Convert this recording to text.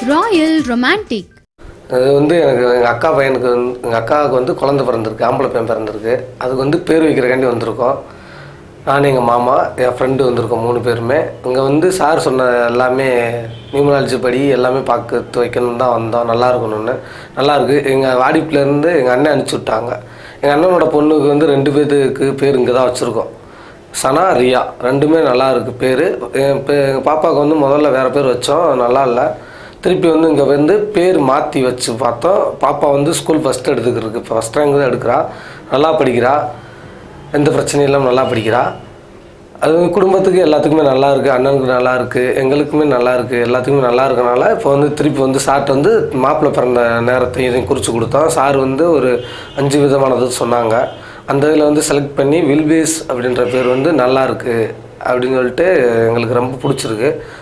Royal romantic அது வந்து எனக்கு எங்கள் அக்கா பையனுக்கு வந்து எங்கள் அக்காவுக்கு வந்து குழந்தை பிறந்திருக்கு ஆம்பளை பையன் பிறந்திருக்கு அதுக்கு வந்து பேர் வைக்கிறக்காண்டி வந்திருக்கோம் நான் எங்கள் மாமா என் ஃப்ரெண்டு வந்திருக்கோம் மூணு பேருமே இங்கே வந்து சார் சொன்ன எல்லாமே நியூமராலஜி படி எல்லாமே பார்க்க வைக்கணும் தான் வந்தோம் நல்லா இருக்கணும்னு நல்லா இருக்கு எங்கள் வாடிப்புலேருந்து எங்கள் அண்ணன் அனுப்பிச்சி விட்டாங்க எங்கள் அண்ணனோட பொண்ணுக்கு வந்து ரெண்டு பேருக்கு பேர் இங்கே தான் வச்சுருக்கோம் சனா ரியா ரெண்டுமே நல்லா இருக்குது பேர் எங்கள் பாப்பாவுக்கு வந்து முதல்ல வேறு பேர் வச்சோம் நல்லா இல்லை திருப்பி வந்து இங்கே வந்து பேர் மாற்றி வச்சு பார்த்தோம் பாப்பா வந்து ஸ்கூல் ஃபஸ்ட் எடுத்துக்கிறதுக்கு ஃபஸ்ட் ரேங்க் தான் எடுக்கிறா நல்லா படிக்கிறா எந்த பிரச்சனையும் இல்லாமல் நல்லா படிக்கிறா அது வந்து குடும்பத்துக்கு எல்லாத்துக்குமே நல்லா இருக்குது அண்ணனுக்கு நல்லா இருக்குது எங்களுக்குமே நல்லா இருக்குது எல்லாத்துக்குமே நல்லா இருக்கனால இப்போ வந்து திருப்பி வந்து சார்ட்ட வந்து மாப்பிள்ளை பிறந்த நேரத்தை இதையும் குறித்து கொடுத்தோம் சார் வந்து ஒரு அஞ்சு விதமானது சொன்னாங்க அந்த இதில் வந்து செலக்ட் பண்ணி வில்பேஸ் அப்படின்ற பேர் வந்து நல்லா இருக்குது அப்படின்னு சொல்லிட்டு எங்களுக்கு ரொம்ப பிடிச்சிருக்கு